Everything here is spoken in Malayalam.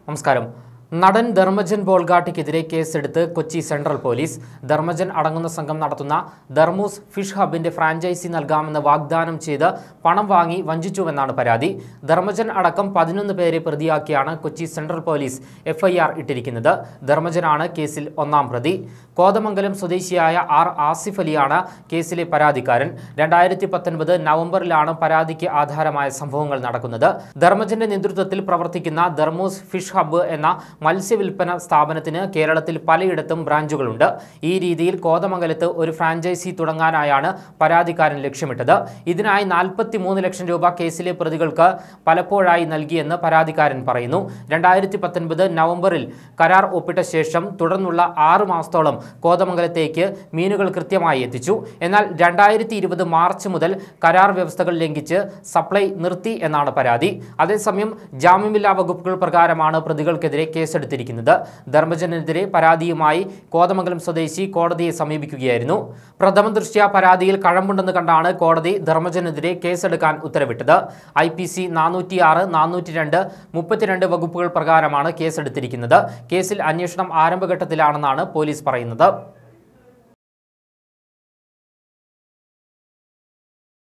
നമസ്കാരം നടൻ ധർമ്മജൻ ബോൾഗാട്ടിക്കെതിരെ കേസെടുത്ത് കൊച്ചി സെൻട്രൽ പോലീസ് ധർമ്മജൻ അടങ്ങുന്ന സംഘം നടത്തുന്ന ധർമ്മൂസ് ഫിഷ് ഹബിന്റെ ഫ്രാഞ്ചൈസി നൽകാമെന്ന് വാഗ്ദാനം ചെയ്ത് പണം വാങ്ങി വഞ്ചിച്ചുവെന്നാണ് പരാതി ധർമ്മജൻ അടക്കം പതിനൊന്ന് പേരെ പ്രതിയാക്കിയാണ് കൊച്ചി സെൻട്രൽ പോലീസ് എഫ്ഐആർ ഇട്ടിരിക്കുന്നത് ധർമ്മജനാണ് കേസിൽ ഒന്നാം പ്രതി കോതമംഗലം സ്വദേശിയായ ആർ ആസിഫ് അലിയാണ് കേസിലെ പരാതിക്കാരൻ രണ്ടായിരത്തി പത്തൊൻപത് നവംബറിലാണ് പരാതിക്ക് ആധാരമായ സംഭവങ്ങൾ നടക്കുന്നത് ധർമ്മജന്റെ നേതൃത്വത്തിൽ പ്രവർത്തിക്കുന്ന ധർമ്മൂസ് ഫിഷ് ഹബ്ബ് എന്ന മത്സ്യവില്പന സ്ഥാപനത്തിന് കേരളത്തിൽ പലയിടത്തും ബ്രാഞ്ചുകളുണ്ട് ഈ രീതിയിൽ കോതമംഗലത്ത് ഒരു ഫ്രാഞ്ചൈസി തുടങ്ങാനായാണ് പരാതിക്കാരൻ ലക്ഷ്യമിട്ടത് ഇതിനായി നാൽപ്പത്തി മൂന്ന് ലക്ഷം രൂപ കേസിലെ പ്രതികൾക്ക് പലപ്പോഴായി നൽകിയെന്ന് പരാതിക്കാരൻ പറയുന്നു രണ്ടായിരത്തി പത്തൊൻപത് നവംബറിൽ കരാർ ഒപ്പിട്ട ശേഷം തുടർന്നുള്ള ആറ് മാസത്തോളം കോതമംഗലത്തേക്ക് മീനുകൾ കൃത്യമായി എത്തിച്ചു എന്നാൽ രണ്ടായിരത്തി ഇരുപത് മാർച്ച് മുതൽ കരാർ വ്യവസ്ഥകൾ ലംഘിച്ച് സപ്ലൈ നിർത്തി എന്നാണ് പരാതി അതേസമയം ജാമ്യമില്ലാ വകുപ്പുകൾ പ്രകാരമാണ് പ്രതികൾക്കെതിരെ കേസെടുത്തിരിക്കുന്നത് ധർമ്മജനെതിരെ പരാതിയുമായി കോതമംഗലം സ്വദേശി കോടതിയെ സമീപിക്കുകയായിരുന്നു പ്രഥമ ദൃഷ്ട്യാ പരാതിയിൽ കഴമ്പുണ്ടെന്ന് കണ്ടാണ് കോടതി ധർമ്മജനെതിരെ കേസെടുക്കാൻ ഉത്തരവിട്ടത് ഐ പി സി നാനൂറ്റി ആറ് നാനൂറ്റി രണ്ട് മുപ്പത്തിരണ്ട് വകുപ്പുകൾ പ്രകാരമാണ് കേസെടുത്തിരിക്കുന്നത് കേസിൽ അന്വേഷണം ആരംഭഘട്ടത്തിലാണെന്നാണ് പോലീസ് പറയുന്നത്